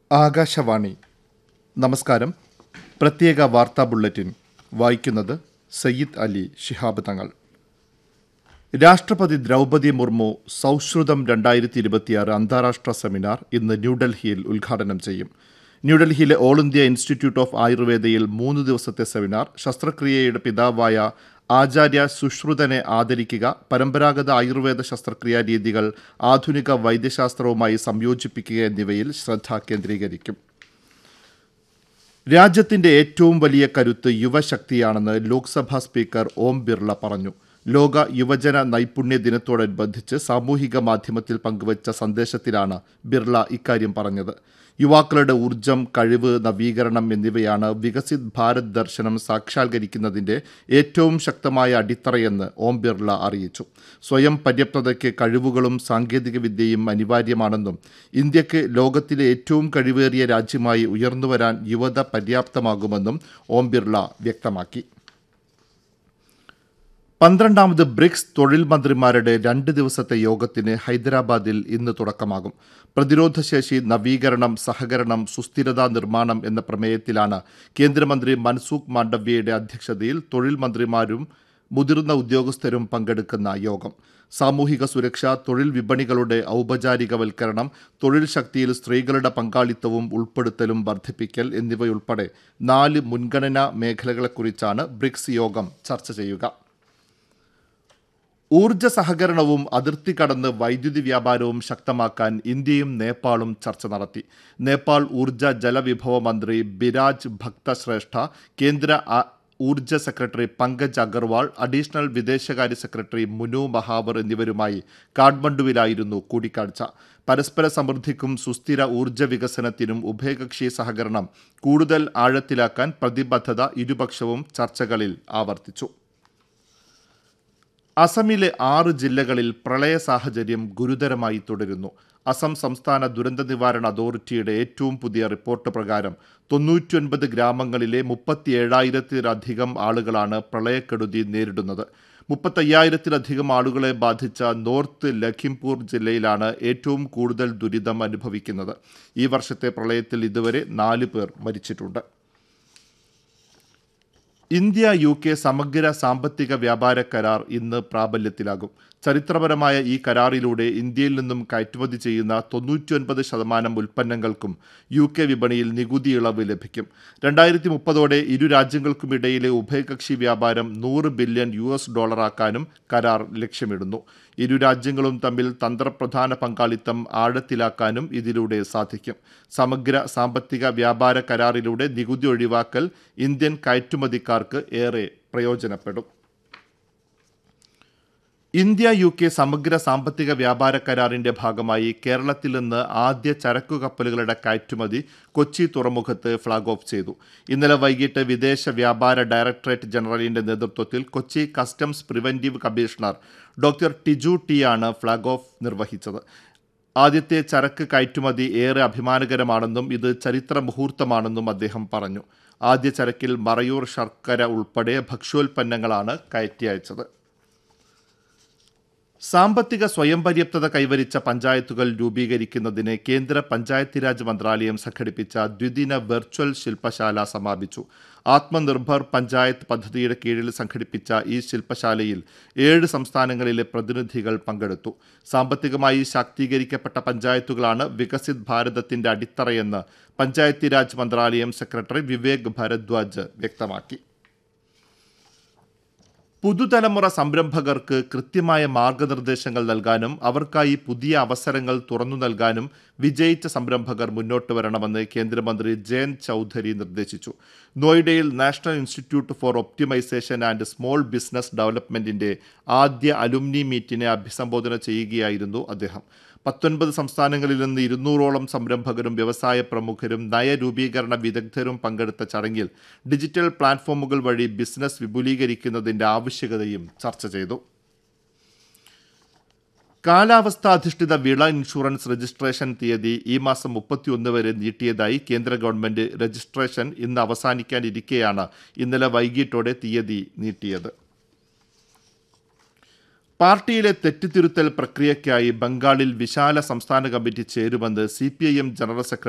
ആകാശവാണി നമസ്കാരം പ്രത്യേക വാർത്താ ബുള്ളറ്റിൻ വായിക്കുന്നത് സയ്യിദ് അലി ശിഹാബ് തങ്ങൾ രാഷ്ട്രപതി ദ്രൗപദി മുർമു സൗഹൃദം രണ്ടായിരത്തി ഇരുപത്തിയാറ് അന്താരാഷ്ട്ര സെമിനാർ ഇന്ന് ന്യൂഡൽഹിയിൽ ഉദ്ഘാടനം ചെയ്യും ന്യൂഡൽഹിയിലെ ഓൾ ഇന്ത്യ ഇൻസ്റ്റിറ്റ്യൂട്ട് ഓഫ് ആയുർവേദയിൽ മൂന്ന് ദിവസത്തെ സെമിനാർ ശസ്ത്രക്രിയയുടെ പിതാവായ ആചാര്യ സുശ്രുതനെ ആദരിക്കുക പരമ്പരാഗത ആയുർവേദ ശസ്ത്രക്രിയാ രീതികൾ ആധുനിക വൈദ്യശാസ്ത്രവുമായി സംയോജിപ്പിക്കുക എന്നിവയിൽ ശ്രദ്ധ കേന്ദ്രീകരിക്കും രാജ്യത്തിന്റെ ഏറ്റവും വലിയ കരുത്ത് യുവശക്തിയാണെന്ന് ലോക്സഭാ സ്പീക്കർ ഓം ബിർള പറഞ്ഞു ലോക യുവജന നൈപുണ്യ ദിനത്തോടനുബന്ധിച്ച് സാമൂഹിക മാധ്യമത്തിൽ പങ്കുവച്ച സന്ദേശത്തിലാണ് ബിർള ഇക്കാര്യം പറഞ്ഞത് യുവാക്കളുടെ ഊർജം കഴിവ് നവീകരണം എന്നിവയാണ് വികസിത് ഭാരത് ദർശനം സാക്ഷാത്കരിക്കുന്നതിന്റെ ഏറ്റവും ശക്തമായ അടിത്തറയെന്ന് ഓം ബിർള അറിയിച്ചു സ്വയം പര്യാപ്തതയ്ക്ക് കഴിവുകളും സാങ്കേതികവിദ്യയും അനിവാര്യമാണെന്നും ഇന്ത്യക്ക് ലോകത്തിലെ ഏറ്റവും കഴിവേറിയ രാജ്യമായി ഉയർന്നുവരാൻ യുവത പര്യാപ്തമാകുമെന്നും ഓം ബിർള വ്യക്തമാക്കി പന്ത്രണ്ടാമത് ബ്രിക്സ് തൊഴിൽ മന്ത്രിമാരുടെ രണ്ട് ദിവസത്തെ യോഗത്തിന് ഹൈദരാബാദിൽ ഇന്ന് തുടക്കമാകും പ്രതിരോധശേഷി നവീകരണം സഹകരണം സുസ്ഥിരതാ നിർമ്മാണം എന്ന പ്രമേയത്തിലാണ് കേന്ദ്രമന്ത്രി മൻസൂഖ് മാണ്ഡവ്യയുടെ അധ്യക്ഷതയിൽ തൊഴിൽ മന്ത്രിമാരും മുതിർന്ന ഉദ്യോഗസ്ഥരും പങ്കെടുക്കുന്ന യോഗം സാമൂഹിക സുരക്ഷ തൊഴിൽ വിപണികളുടെ ഔപചാരികവൽക്കരണം തൊഴിൽ ശക്തിയിൽ സ്ത്രീകളുടെ പങ്കാളിത്തവും ഉൾപ്പെടുത്തലും വർദ്ധിപ്പിക്കൽ എന്നിവയുൾപ്പെടെ നാല് മുൻഗണനാ മേഖലകളെക്കുറിച്ചാണ് ബ്രിക്സ് യോഗം ചർച്ച ചെയ്യുക ഊർജ്ജ സഹകരണവും അതിർത്തി കടന്ന് വൈദ്യുതി വ്യാപാരവും ശക്തമാക്കാൻ ഇന്ത്യയും നേപ്പാളും ചർച്ച നടത്തി നേപ്പാൾ ഊർജ്ജ ജലവിഭവ മന്ത്രി ബിരാജ് ഭക്തശ്രേഷ്ഠ കേന്ദ്ര ആ- ഊർജ്ജ സെക്രട്ടറി പങ്കജ് അഗർവാൾ അഡീഷണൽ വിദേശകാര്യ സെക്രട്ടറി മുനു മഹാവർ എന്നിവരുമായി കാഠ്മണ്ഡുവിലായിരുന്നു കൂടിക്കാഴ്ച പരസ്പര സമൃദ്ധിക്കും സുസ്ഥിര ഊർജ്ജ വികസനത്തിനും ഉഭയകക്ഷി സഹകരണം കൂടുതൽ ആഴത്തിലാക്കാൻ പ്രതിബദ്ധത ഇരുപക്ഷവും ചർച്ചകളിൽ ആവർത്തിച്ചു അസമിലെ ആറ് ജില്ലകളിൽ പ്രളയ സാഹചര്യം ഗുരുതരമായി തുടരുന്നു അസം സംസ്ഥാന ദുരന്ത നിവാരണ അതോറിറ്റിയുടെ ഏറ്റവും പുതിയ റിപ്പോർട്ട് പ്രകാരം തൊണ്ണൂറ്റിയൊൻപത് ഗ്രാമങ്ങളിലെ മുപ്പത്തിയേഴായിരത്തിലധികം ആളുകളാണ് പ്രളയക്കെടുതി നേരിടുന്നത് മുപ്പത്തയ്യായിരത്തിലധികം ആളുകളെ ബാധിച്ച നോർത്ത് ലഖിംപൂർ ജില്ലയിലാണ് ഏറ്റവും കൂടുതൽ ദുരിതം അനുഭവിക്കുന്നത് ഈ വർഷത്തെ പ്രളയത്തിൽ ഇതുവരെ നാല് പേർ മരിച്ചിട്ടുണ്ട് ഇന്ത്യ യു കെ സമഗ്ര സാമ്പത്തിക വ്യാപാര കരാർ ഇന്ന് പ്രാബല്യത്തിലാകും ചരിത്രപരമായ ഈ കരാറിലൂടെ ഇന്ത്യയിൽ നിന്നും കയറ്റുമതി ചെയ്യുന്ന തൊണ്ണൂറ്റിയൊൻപത് ശതമാനം ഉൽപ്പന്നങ്ങൾക്കും യു കെ വിപണിയിൽ നികുതി ഇളവ് ലഭിക്കും രണ്ടായിരത്തി മുപ്പതോടെ ഇരു രാജ്യങ്ങൾക്കുമിടയിലെ ഉഭയകക്ഷി വ്യാപാരം നൂറ് ബില്യൺ യു എസ് ഡോളറാക്കാനും കരാർ ലക്ഷ്യമിടുന്നു ഇരു രാജ്യങ്ങളും തമ്മിൽ തന്ത്രപ്രധാന പങ്കാളിത്തം ആഴത്തിലാക്കാനും ഇതിലൂടെ സാധിക്കും സമഗ്ര സാമ്പത്തിക വ്യാപാര കരാറിലൂടെ നികുതി ഒഴിവാക്കൽ ഇന്ത്യൻ കയറ്റുമതിക്കാർക്ക് ഏറെ പ്രയോജനപ്പെടും ഇന്ത്യ യു കെ സമഗ്ര സാമ്പത്തിക വ്യാപാര കരാറിന്റെ ഭാഗമായി കേരളത്തിൽ നിന്ന് ആദ്യ ചരക്കു കപ്പലുകളുടെ കയറ്റുമതി കൊച്ചി തുറമുഖത്ത് ഫ്ളാഗ് ഓഫ് ചെയ്തു ഇന്നലെ വൈകിട്ട് വിദേശ വ്യാപാര ഡയറക്ടറേറ്റ് ജനറലിന്റെ നേതൃത്വത്തിൽ Kochi customs preventive commissioner doctor Tiju T ആണ് ഫ്ളാഗ് ഓഫ് നിർവഹിച്ചത് ആദ്യത്തെ ചരക്ക് കയറ്റുമതി ഏറെ അഭിമാനകരമാണെന്നും ഇത് ചരിത്ര മുഹൂർത്തമാണെന്നും അദ്ദേഹം പറഞ്ഞു ആദ്യ ചരക്കിൽ മറയൂർ ശർക്കര ഉൾപ്പെടെ ഭക്ഷ്യോൽപ്പന്നങ്ങളാണ് കയറ്റി അയച്ചത് സാമ്പത്തിക സ്വയം പര്യാപ്തത കൈവരിച്ച പഞ്ചായത്തുകൾ രൂപീകരിക്കുന്നതിന് കേന്ദ്ര പഞ്ചായത്ത് രാജ് മന്ത്രാലയം സംഘടിപ്പിച്ച ദ്വിദിന വെർച്വൽ ശില്പശാല സമാപിച്ചു ആത്മനിർഭർ പഞ്ചായത്ത് പദ്ധതിയുടെ കീഴിൽ സംഘടിപ്പിച്ച ഈ ശില്പശാലയിൽ ഏഴ് സംസ്ഥാനങ്ങളിലെ പ്രതിനിധികൾ പങ്കെടുത്തു സാമ്പത്തികമായി ശാക്തീകരിക്കപ്പെട്ട പഞ്ചായത്തുകളാണ് വികസിത് ഭാരതത്തിന്റെ അടിത്തറയെന്ന് പഞ്ചായത്തി രാജ് മന്ത്രാലയം സെക്രട്ടറി വിവേക് ഭരദ്വാജ് വ്യക്തമാക്കി പുതുതലമുറ സംരംഭകർക്ക് കൃത്യമായ മാർഗനിർദ്ദേശങ്ങൾ നൽകാനും അവർക്കായി പുതിയ അവസരങ്ങൾ തുറന്നു നൽകാനും വിജയിച്ച സംരംഭകർ മുന്നോട്ട് വരണമെന്ന് കേന്ദ്രമന്ത്രി ജയന്ത് ചൌധരി നിർദ്ദേശിച്ചു നോയിഡയിൽ national institute for optimisation and small business ഡെവലപ്മെന്റിന്റെ ആദ്യ അലുമിനി മീറ്റിനെ അഭിസംബോധന ചെയ്യുകയായിരുന്നു അദ്ദേഹം പത്തൊൻപത് സംസ്ഥാനങ്ങളിൽ നിന്ന് ഇരുന്നൂറോളം സംരംഭകരും വ്യവസായ പ്രമുഖരും നയരൂപീകരണ വിദഗ്ധരും പങ്കെടുത്ത ചടങ്ങിൽ ഡിജിറ്റൽ പ്ലാറ്റ്ഫോമുകൾ വഴി ബിസിനസ് വിപുലീകരിക്കുന്നതിന്റെ ആവശ്യകതയും ചർച്ച ചെയ്തു കാലാവസ്ഥാധിഷ്ഠിത വിള ഇൻഷുറൻസ് രജിസ്ട്രേഷൻ തീയതി ഈ മാസം മുപ്പത്തിയൊന്ന് വരെ നീട്ടിയതായി കേന്ദ്ര ഗവൺമെന്റ് രജിസ്ട്രേഷൻ ഇന്ന് അവസാനിക്കാനിരിക്കെയാണ് ഇന്നലെ വൈകിട്ടോടെ തീയതി നീട്ടിയത് പാർട്ടിയിലെ തെറ്റുതിരുത്തൽ പ്രക്രിയയ്ക്കായി ബംഗാളിൽ വിശാല സംസ്ഥാന കമ്മിറ്റി ചേരുമെന്ന് സി ജനറൽ സെക്രട്ടറി